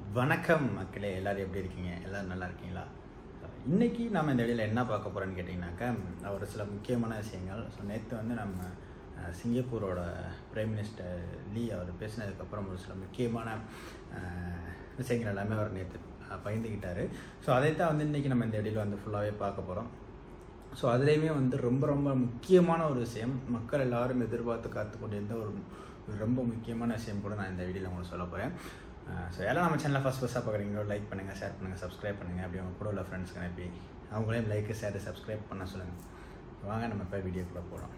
வணக்கம் மக்களே எல்லாரும் எப்படி இருக்கீங்க எல்லாரும் நல்லா இருக்கீங்களா இன்னைக்கு நம்ம இந்த வெளியில் என்ன பார்க்க போகிறோன்னு கேட்டிங்கனாக்கா ஒரு சில முக்கியமான விஷயங்கள் ஸோ நேற்று வந்து நம்ம அஹ், சிங்கப்பூரோட பிரைம் மினிஸ்டர் லீ அவர் பேசினதுக்கப்புறம் ஒரு சில முக்கியமான அஹ், விஷயங்கள் எல்லாமே அவர் நேற்று பகிர்ந்துக்கிட்டாரு ஸோ அதைத்தான் வந்து இன்றைக்கி நம்ம இந்த வெளியில் வந்து ஃபுல்லாகவே பார்க்க போகிறோம் ஸோ அதுலேயுமே வந்து ரொம்ப ரொம்ப முக்கியமான ஒரு விஷயம் மக்கள் எல்லாரும் எதிர்பார்த்து காத்து கொண்டிருந்த ஒரு ஒரு ரொம்ப முக்கியமான விஷயம் கூட நான் இந்த வீடியோவில் உங்களுக்கு சொல்ல போகிறேன் ஸோ யாரும் நம்ம சேனலை ஃபஸ்ட் ஃபஸ்ட்டாக பார்க்குறீங்களோ லைக் பண்ணுங்கள் ஷேர் பண்ணுங்கள் சப்ஸ்கிரைப் பண்ணுங்கள் அப்படி அவங்க கூட உள்ள ஃப்ரெண்ட்ஸ்க்கு அனுப்பி அவங்களையும் லைக் ஷேர் சப்ஸ்கிரைப் பண்ண சொல்லுங்கள் வாங்க நம்ம இப்போ வீடியோக்குள்ளே போகலாம்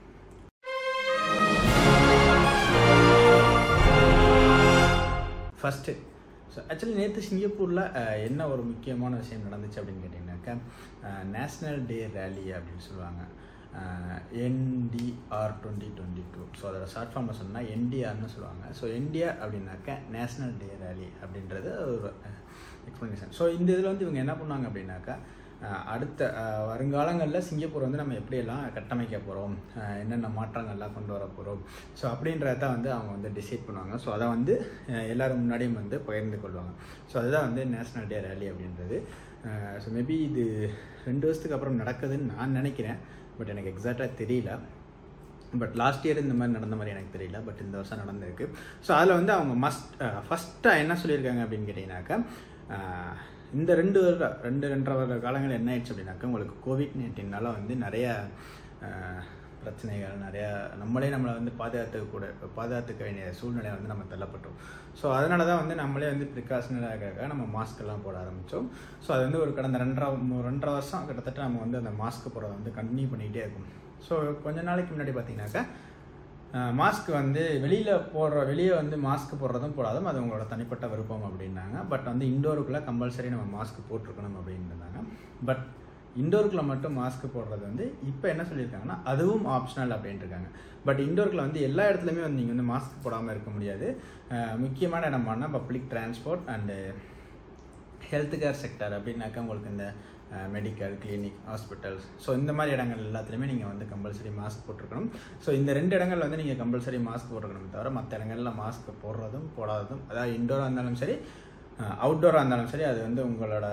ஃபஸ்ட்டு ஸோ ஆக்சுவலி நேற்று சிங்கப்பூரில் என்ன ஒரு முக்கியமான விஷயம் நடந்துச்சு அப்படின்னு கேட்டிங்கனாக்கா நேஷ்னல் டே ரேலி அப்படின்னு சொல்லுவாங்க NDR twenty twenty two so அதோட ஷார்ட் ஃபார்மில் சொன்னால் என்டிஆர்னு சொல்லுவாங்க ஸோ என்டிஆர் அப்படின்னாக்கா நேஷ்னல் டே ரேலி அப்படின்றது ஒரு எக்ஸ்ப்ளனேஷன் ஸோ இந்த இதில் வந்து இவங்க என்ன பண்ணாங்க அப்படின்னாக்கா அஹ் அடுத்த அஹ் வருங்காலங்களில் சிங்கப்பூர் வந்து நம்ம எப்படியெல்லாம் கட்டமைக்க போகிறோம் என்னென்ன மாற்றங்கள்லாம் கொண்டு வர போகிறோம் ஸோ அப்படின்றத வந்து அவங்க வந்து டிசைட் பண்ணுவாங்க ஸோ அதை வந்து அஹ் எல்லாரும் முன்னாடியும் வந்து பகிர்ந்து கொள்வாங்க ஸோ அதுதான் வந்து நேஷ்னல் டே ரேலி அப்படின்றது ஸோ மேபி இது ரெண்டு வருஷத்துக்கு அப்புறம் நடக்குதுன்னு நான் நினைக்கிறேன் பட் எனக்கு எக்ஸாக்டாக தெரியல பட் லாஸ்ட் இயர் இந்த மாதிரி நடந்த மாதிரி எனக்கு தெரியல பட் இந்த வருஷம் நடந்திருக்கு ஸோ அதில் வந்து அவங்க மஸ்ட் ஃபஸ்ட்டாக என்ன சொல்லியிருக்காங்க அப்படின்னு கேட்டிங்கனாக்கா அஹ், இந்த ரெண்டு வருடம் ரெண்டு ரெண்டரை வருட காலங்கள் என்ன ஆயிடுச்சு அப்படின்னாக்கா உங்களுக்கு கோவிட் நைன்டீனால வந்து நிறைய அஹ், பிரச்சனைகள் நிறையா நம்மளே நம்மளை வந்து பாதுகாத்துக்க கூட பாதுகாத்துக்க வேண்டிய சூழ்நிலை வந்து நம்ம தள்ளப்பட்டோம் ஸோ அதனால தான் வந்து நம்மளே வந்து ப்ரிகாஷனராக நம்ம மாஸ்க் எல்லாம் போட ஆரம்பித்தோம் ஸோ அது வந்து ஒரு கடந்த ரெண்டரை மூ- ரெண்டரை வருஷம் கிட்டத்தட்ட நம்ம வந்து அந்த மாஸ்க் போடுறத வந்து கண்டினியூ பண்ணிகிட்டே இருக்கும் ஸோ கொஞ்ச நாளைக்கு முன்னாடி பார்த்தீங்கன்னாக்கா மாஸ்க் வந்து வெளியில் போடுற வெளியே வந்து மாஸ்க் போடுறதும் போடாதும் அது உங்களோட தனிப்பட்ட விருப்பம் அப்படின்னாங்க பட் வந்து இண்டோருக்குள்ளே கம்பல்சரி நம்ம மாஸ்க் போட்டிருக்கணும் அப்படின்றாங்க பட் இண்டோருக்குள்ள மட்டும் மாஸ்க் போடுறது வந்து இப்போ என்ன சொல்லியிருக்காங்கன்னா அதுவும் ஆப்ஷனல் அப்படின்ட்டு இருக்காங்க பட் இண்டோருக்குள்ள வந்து எல்லா இடத்துலையுமே வந்து நீங்கள் வந்து மாஸ்க் போடாமல் இருக்க முடியாது அஹ் முக்கியமான இடமான public transport and health care sector அப்படின்னாக்கா உங்களுக்கு இந்த மெடிக்கல் கிளினிக் ஹாஸ்பிட்டல்ஸ் ஸோ இந்த மாதிரி இடங்கள் எல்லாத்துலேயுமே நீங்கள் வந்து கம்பல்சரி மாஸ்க் போட்டிருக்கணும் ஸோ இந்த ரெண்டு இடங்கள்ல வந்து நீங்கள் கம்பல்சரி மாஸ்க் போட்டிருக்கணும் தவிர மற்ற இடங்கள்ல மாஸ்க் போடுறதும் போடாததும் அதாவது இண்டோராக இருந்தாலும் சரி அவுட்டோராக இருந்தாலும் சரி அது வந்து உங்களோட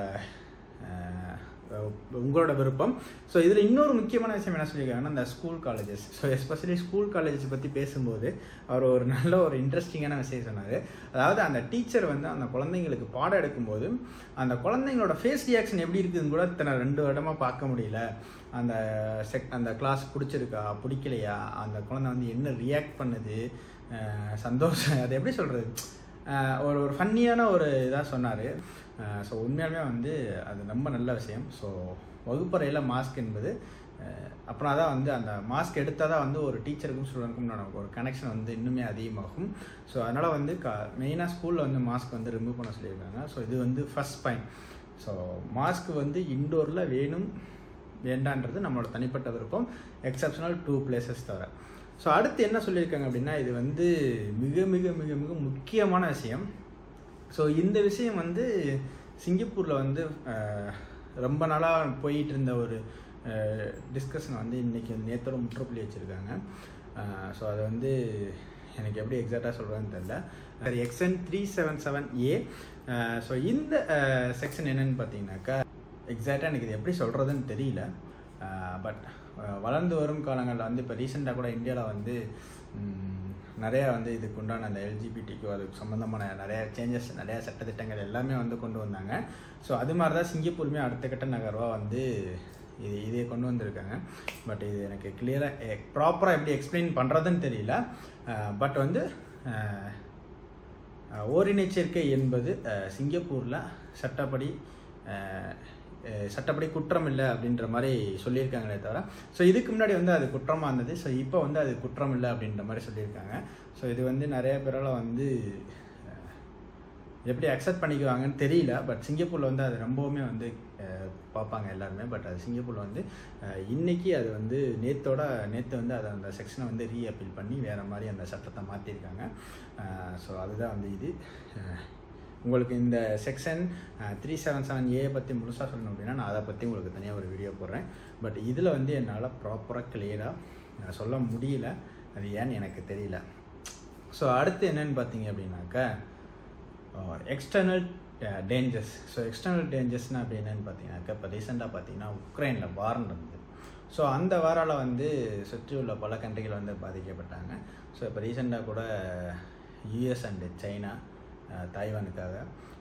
அஹ், உங்களோட விருப்பம் ஸோ இதில் இன்னொரு முக்கியமான விஷயம் என்ன சொல்லியிருக்காங்கன்னா இந்த school colleges so especially school colleges பற்றி பேசும்போது அவர் ஒரு நல்ல ஒரு இன்ட்ரெஸ்டிங்கான விஷயம் சொன்னார் அதாவது அந்த டீச்சர் வந்து அந்த குழந்தைங்களுக்கு பாடம் எடுக்கும்போது அந்த குழந்தைங்களோட ஃபேஸ் ரியாக்ஷன் எப்படி இருக்குதுன்னு கூட இத்தனை ரெண்டு வருடமாக பார்க்க முடியல அந்த செக் அந்த கிளாஸ் பிடிச்சிருக்கா பிடிக்கலையா அந்த குழந்தை வந்து என்ன ரியாக்ட் பண்ணுது அஹ் சந்தோஷம் அது எப்படி சொல்கிறது ஒரு ஒரு ஃபன்னியான ஒரு இதாக சொன்னார் ஸோ உண்மையாலுமே வந்து அது ரொம்ப நல்ல விஷயம் ஸோ வகுப்பறையில் மாஸ்க் என்பது அஹ் அப்படின்னா தான் வந்து அந்த மாஸ்க் எடுத்தால் தான் வந்து ஒரு டீச்சருக்கும் ஸ்டூடெண்ட்க்கும் நமக்கு ஒரு கனெக்ஷன் வந்து இன்னுமே அதிகமாகும் ஸோ அதனால் வந்து க மெயினாக ஸ்கூலில் வந்து மாஸ்க் வந்து ரிமூவ் பண்ண சொல்லியிருக்காங்க ஸோ இது வந்து ஃபஸ்ட் பாயிண்ட் ஸோ மாஸ்க் வந்து இண்டோரில் வேணும் வேண்டான்றது நம்மளோட தனிப்பட்ட விருப்பம் எக்ஸப்ஷனல் டூ பிளேசஸ் தவிர ஸோ அடுத்து என்ன சொல்லியிருக்காங்க அப்படின்னா இது வந்து மிக மிக மிக மிக முக்கியமான விஷயம் ஸோ இந்த விஷயம் வந்து சிங்கப்பூரில் வந்து அஹ், ரொம்ப நாளாக போயிட்டு இருந்த ஒரு டிஸ்கஷன் வந்து இன்றைக்கி நேத்தோட முற்றுப்புள்ளி வச்சுருக்காங்க ஸோ அது வந்து எனக்கு எப்படி எக்ஸாக்டாக சொல்கிறேன்னு தெரில சரி எக்ஸ்என் three seven seven A so இந்த செக்ஷன் என்னன்னு பார்த்தீங்கன்னாக்கா எக்ஸாக்டாக எனக்கு இது எப்படி சொல்கிறதுன்னு தெரியல பட் வளர்ந்து வரும் காலங்களில் வந்து இப்போ ரீசெண்டாக கூட இந்தியாவில் வந்து ம், நிறையா வந்து இதுக்கு உண்டான அந்த எல்ஜிபிடிக்கு அதுக்கு சம்மந்தமான நிறைய சேஞ்சஸ் நிறையா சட்டத்திட்டங்கள் எல்லாமே வந்து கொண்டு வந்தாங்க ஸோ அது மாதிரி தான் சிங்கப்பூருமே அடுத்த கட்ட நகர்வாக வந்து இது இதை கொண்டு வந்திருக்காங்க பட் இது எனக்கு கிளியராக ப்ராப்பராக எப்படி எக்ஸ்பிளைன் பண்ணுறதுன்னு தெரியல பட் வந்து அஹ், அஹ், ஓரினச் சேர்க்கை என்பது அஹ், சிங்கப்பூரில் சட்டப்படி அஹ், அஹ், சட்டப்படி குற்றம் இல்லை அப்படின்ற மாதிரி சொல்லியிருக்காங்களே தவிர ஸோ இதுக்கு முன்னாடி வந்து அது குற்றமாக இருந்தது ஸோ இப்போ வந்து அது குற்றம் இல்லை அப்படின்ற மாதிரி சொல்லியிருக்காங்க ஸோ இது வந்து நிறைய பேரால் வந்து அஹ், எப்படி அக்செப்ட் பண்ணிக்குவாங்கன்னு தெரியல பட் சிங்கப்பூரில் வந்து அது ரொம்பவுமே வந்து அஹ், பார்ப்பாங்க எல்லாருமே பட் அது சிங்கப்பூரில் வந்து அஹ், இன்னைக்கு அது வந்து நேத்தோட நேற்று வந்து அதை அந்த செக்ஷனை வந்து ரீஅப்பீல் பண்ணி வேறு மாதிரி அந்த சட்டத்தை மாற்றிருக்காங்க ஸோ அதுதான் வந்து இது அஹ், உங்களுக்கு இந்த section three seven seven A பற்றி முழுசாக சொல்லணும் அப்படின்னா நான் அதை பற்றி உங்களுக்கு தனியாக ஒரு வீடியோ போடுறேன் பட் இதில் வந்து என்னால் ப்ராப்பராக கிளியராக சொல்ல முடியல அது ஏன்னு எனக்கு தெரியல ஸோ அடுத்து என்னன்னு பார்த்தீங்க அப்படின்னாக்கா எக்ஸ்டர்னல் டேஞ்சர்ஸ் ஸோ எக்ஸ்டர்னல் டேஞ்சர்ஸ்னால் அப்படி என்னன்னு பார்த்தீங்கன்னாக்கா இப்போ ரீசெண்டாக பார்த்தீங்கன்னா உக்ரைனில் வார் நடந்தது ஸோ அந்த வாரால் வந்து சுற்றி உள்ள பல கண்ட்ரிகள் வந்து பாதிக்கப்பட்டாங்க ஸோ இப்போ ரீசெண்டாக கூட யூஎஸ் அண்டு சைனா தாய்வானுக்காக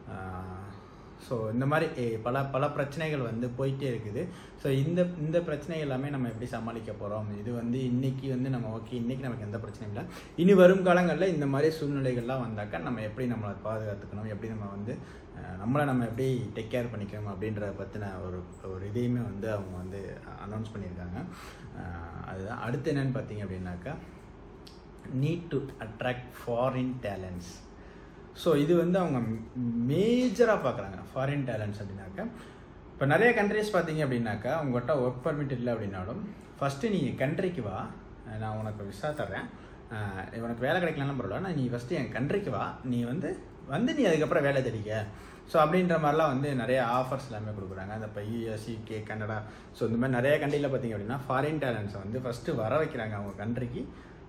ஸோ இந்த மாதிரி eh, பல பல பிரச்சனைகள் வந்து போயிட்டே இருக்குது ஸோ இந்த இந்த பிரச்சனை எல்லாமே நம்ம எப்படி சமாளிக்க போகிறோம் இது வந்து இன்னைக்கு வந்து நம்ம ஓகே இன்னைக்கு நமக்கு எந்த பிரச்சனையும் இல்லை இனி வரும் காலங்களில் இந்த மாதிரி சூழ்நிலைகள்லாம் வந்தாக்கா நம்ம எப்படி நம்மளை பாதுகாத்துக்கணும் எப்படி நம்ம வந்து அஹ், நம்மளை நம்ம எப்படி டேக் கேர் பண்ணிக்கணும் அப்படின்றத பற்றின ஒரு ஒரு இதையுமே வந்து அவங்க வந்து அனௌன்ஸ் பண்ணியிருக்காங்க அஹ், அதுதான் அடுத்து என்னன்னு பார்த்தீங்க அப்படின்னாக்கா need to attract foreign talents so இது வந்து அவங்க மேஜராக பார்க்குறாங்க ஃபாரின் டேலண்ட்ஸ் அப்படின்னாக்கா இப்போ நிறைய கண்ட்ரிஸ் பார்த்தீங்க அப்படின்னாக்கா உங்கள்கிட்ட ஒர்க் பர்மிட் இல்லை அப்படின்னாலும் ஃபஸ்ட்டு நீ கண்ட்ரிக்கு வா நான் உனக்கு விசா தர்றேன் அஹ் உனக்கு வேலை கிடைக்கலன்னு பரவாயில்ல ஆனால் நீ ஃபஸ்ட்டு என் கண்ட்ரிக்கு வா நீ வந்து வந்து நீ அதுக்கப்புறம் வேலை தேடிக்க ஸோ அப்படின்ற மாதிரிலாம் வந்து நிறைய ஆஃபர்ஸ் எல்லாமே கொடுக்குறாங்க அந்த இப்போ யூஎஸ் யூகே கனடா ஸோ இந்த மாதிரி நிறைய கண்ட்ரியில் பார்த்தீங்க அப்படின்னா ஃபாரின் டேலண்ட்ஸை வந்து ஃபஸ்ட்டு வர வைக்கிறாங்க அவங்க கண்ட்ரிக்கு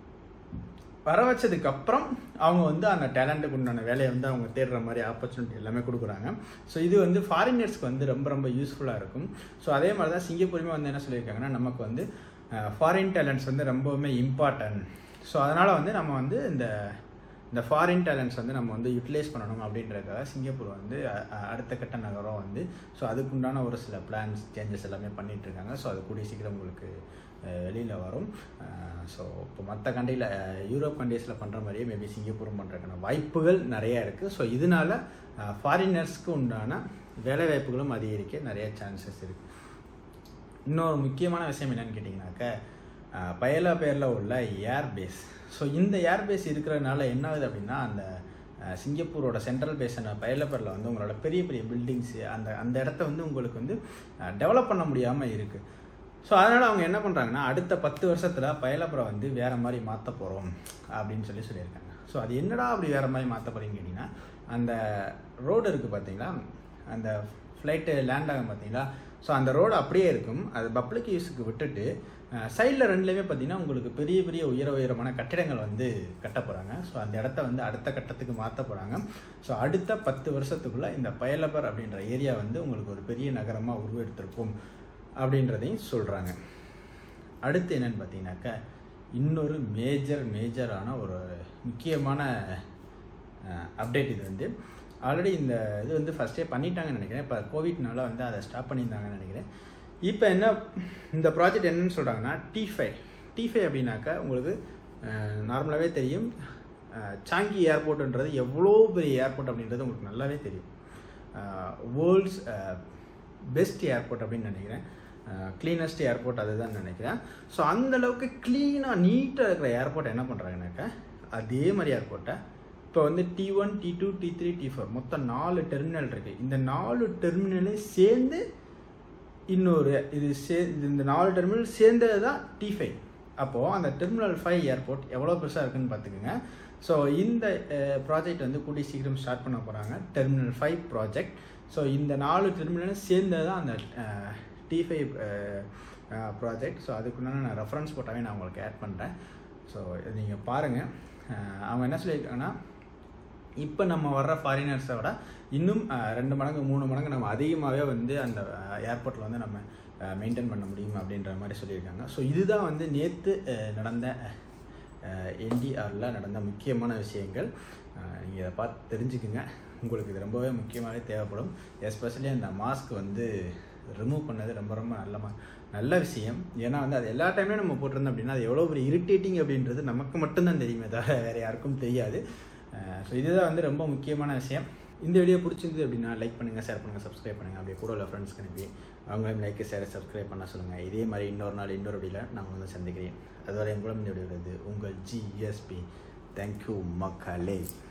வர வச்சதுக்கு அப்புறம் அவங்க வந்து அந்த டேலண்ட்டுக்கு உண்டான வேலையை வந்து அவங்க தேடுற மாதிரி ஆப்பர்ச்சுனிட்டி எல்லாமே கொடுக்குறாங்க ஸோ இது வந்து ஃபாரினர்ஸ்க்கு வந்து ரொம்ப ரொம்ப யூஸ்ஃபுல்லாக இருக்கும் ஸோ அதே மாதிரி தான் சிங்கப்பூருமே வந்து என்ன சொல்லியிருக்காங்கன்னா நமக்கு வந்து ஃபாரின் டேலண்ட்ஸ் வந்து ரொம்பவுமே இம்பார்ட்டன்ட் ஸோ அதனால் வந்து நம்ம வந்து இந்த இந்த ஃபாரின் டேலண்ட்ஸ் வந்து நம்ம வந்து யூட்டிலைஸ் பண்ணணும் அப்படின்றதுக்காக சிங்கப்பூர் வந்து அ- அ- அடுத்த கட்ட நகரம் வந்து ஸோ அதுக்குண்டான ஒரு சில பிளான்ஸ் சேஞ்சஸ் எல்லாமே பண்ணிட்டு இருக்காங்க ஸோ அது கூடிய சீக்கிரம் உங்களுக்கு வெளியில் வரும் ஸோ இப்போ மற்ற கண்ட்ரியில் யூரோப் கண்ட்ரீஸில் பண்ணுற மாதிரியே மேபி சிங்கப்பூரும் பண்ணுறதுக்கான வாய்ப்புகள் நிறைய இருக்குது ஸோ இதனால ஃபாரினர்ஸ்க்கு உண்டான வேலை வாய்ப்புகளும் அதிகரிக்க நிறைய சான்சஸ் இருக்குது இன்னொரு முக்கியமான விஷயம் என்னன்னு கேட்டிங்கனாக்க அஹ், பயலா பேரில் உள்ள ஏர்பேஸ் ஸோ இந்த ஏர்பேஸ் இருக்கிறதுனால என்ன ஆகுது அப்படின்னா அந்த அஹ், சிங்கப்பூரோட சென்ட்ரல் பேஸான பயலப்பேரில் வந்து உங்களோட பெரிய பெரிய பில்டிங்ஸு அந்த அந்த இடத்த வந்து உங்களுக்கு வந்து டெவலப் பண்ண முடியாமல் இருக்குது ஸோ அதனால் அவங்க என்ன பண்ணுறாங்கன்னா அடுத்த பத்து வருஷத்தில் பயலப்புறம் வந்து வேறு மாதிரி மாற்ற போகிறோம் அப்படின்னு சொல்லி சொல்லியிருக்காங்க ஸோ அது என்னடா அப்படி வேறு மாதிரி மாற்ற போகிறீங்கன்னு கேட்டிங்கன்னா அந்த ரோடு இருக்குது பார்த்தீங்களா அந்த ஃப்ளைட்டு லேண்ட் ஆகும் பார்த்தீங்களா ஸோ அந்த ரோடு அப்படியே இருக்கும் அது பப்ளிக் யூஸுக்கு விட்டுட்டு சைடில் ரெண்டுலேயுமே பார்த்தீங்கன்னா உங்களுக்கு பெரிய பெரிய உயர உயரமான கட்டிடங்கள் வந்து கட்ட போகிறாங்க ஸோ அந்த இடத்த வந்து அடுத்த கட்டத்துக்கு மாற்ற போகிறாங்க ஸோ அடுத்த பத்து வருஷத்துக்குள்ளே இந்த பயலபர் அப்படின்ற ஏரியா வந்து உங்களுக்கு ஒரு பெரிய நகரமாக உருவெடுத்திருக்கும் அப்படின்றதையும் சொல்கிறாங்க அடுத்து என்னன்னு பார்த்தீங்கன்னாக்கா இன்னொரு மேஜர் மேஜரான ஒரு முக்கியமான அப்டேட் இது வந்து ஆல்ரெடி இந்த இது வந்து ஃபஸ்ட்டே பண்ணிட்டாங்கன்னு நினைக்கிறேன் இப்போ கோவிட்னால வந்து அதை ஸ்டாப் பண்ணியிருந்தாங்கன்னு நினைக்கிறேன் இப்போ என்ன இந்த ப்ராஜெக்ட் என்னன்னு சொல்கிறாங்கன்னா டி ஃபைவ் டி ஃபைவ் அப்படின்னாக்கா உங்களுக்கு நார்மலாகவே தெரியும் அஹ், சாங்கி ஏர்போர்ட்டுன்றது எவ்வளோ பெரிய ஏர்போர்ட் அப்படின்றது உங்களுக்கு நல்லாவே தெரியும் வேர்ல்ட்ஸ் பெஸ்ட் ஏர்போர்ட் அப்படின்னு நினைக்கிறேன் க்ளீனஸ்ட் ஏர்போர்ட் அதுதான் நினைக்கிறேன் ஸோ அந்த அளவுக்கு க்ளீனாக நீட்டாக இருக்கிற ஏர்போர்ட் என்ன பண்ணுறாங்கனாக்கா அதே மாதிரி ஏர்போர்ட்டை இப்போ வந்து T one T two T three T four மொத்தம் நாலு டெர்மினல் இருக்குது இந்த நாலு டெர்மினலே சேர்ந்து இன்னொரு இது சே இது இந்த நாலு டெர்மினல் சேர்ந்தது தான் டி ஃபைவ் அப்போது அந்த டெர்மினல் ஃபைவ் ஏர்போர்ட் எவ்வளோ பெருசாக இருக்குன்னு பார்த்துக்குங்க ஸோ இந்த ப்ராஜெக்ட் வந்து கூடிய சீக்கிரம் ஸ்டார்ட் பண்ண போகிறாங்க டெர்மினல் ஃபைவ் ப்ராஜெக்ட் ஸோ இந்த நாலு டெர்மினலும் சேர்ந்தது தான் அந்த டி ஃபைவ் ப்ராஜெக்ட் ஸோ அதுக்குண்டான நான் ரெஃபரன்ஸ் போட்டாவே நான் உங்களுக்கு ஆட் பண்ணுறேன் ஸோ நீங்கள் பாருங்கள் அவங்க என்ன சொல்லியிருக்காங்கன்னா இப்போ நம்ம வர்ற ஃபாரினர்ஸை விட இன்னும் அஹ், ரெண்டு மடங்கு மூணு மடங்கு நம்ம அதிகமாகவே வந்து அந்த ஏர்போர்ட்டில் வந்து நம்ம மெயின்டைன் பண்ண முடியும் அப்படின்ற மாதிரி சொல்லியிருக்காங்க ஸோ இதுதான் வந்து நேற்று நடந்த என்டிஆரில் நடந்த முக்கியமான விஷயங்கள் நீங்கள் இதை பார்த்து தெரிஞ்சுக்குங்க உங்களுக்கு இது ரொம்பவே முக்கியமாகவே தேவைப்படும் எஸ்பெஷலி அந்த மாஸ்க் வந்து ரிமூவ் பண்ணது ரொம்ப ரொம்ப நல்ல மா நல்ல விஷயம் ஏன்னா வந்து அது எல்லா டைம்லையும் நம்ம போட்டிருந்தோம் அப்படின்னா அது எவ்வளோ ஒரு இரிட்டேட்டிங் அப்படின்றது நமக்கு மட்டும்தான் தெரியுமே தவிர வேறு யாருக்கும் தெரியாது ஸோ இதுதான் வந்து ரொம்ப முக்கியமான விஷயம் இந்த வீடியோ பிடிச்சிருந்தது அப்படின்னா லைக் பண்ணுங்கள் ஷேர் பண்ணுங்கள் சப்ஸ்கிரைப் பண்ணுங்கள் அப்படியே கூட உள்ள ஃப்ரெண்ட்ஸ்க்கு அனுப்பி அவங்களையும் லைக் ஷேர் சப்ஸ்கிரைப் பண்ண சொல்லுங்கள் இதே மாதிரி இன்னொரு நாள் இன்னொரு வீடியோவில் நான் வந்து சந்திக்கிறேன் அதுவரை உங்களும் இந்த வீடியோ உங்கள் ஜிஎஸ்பி தேங்க்யூ மக்களே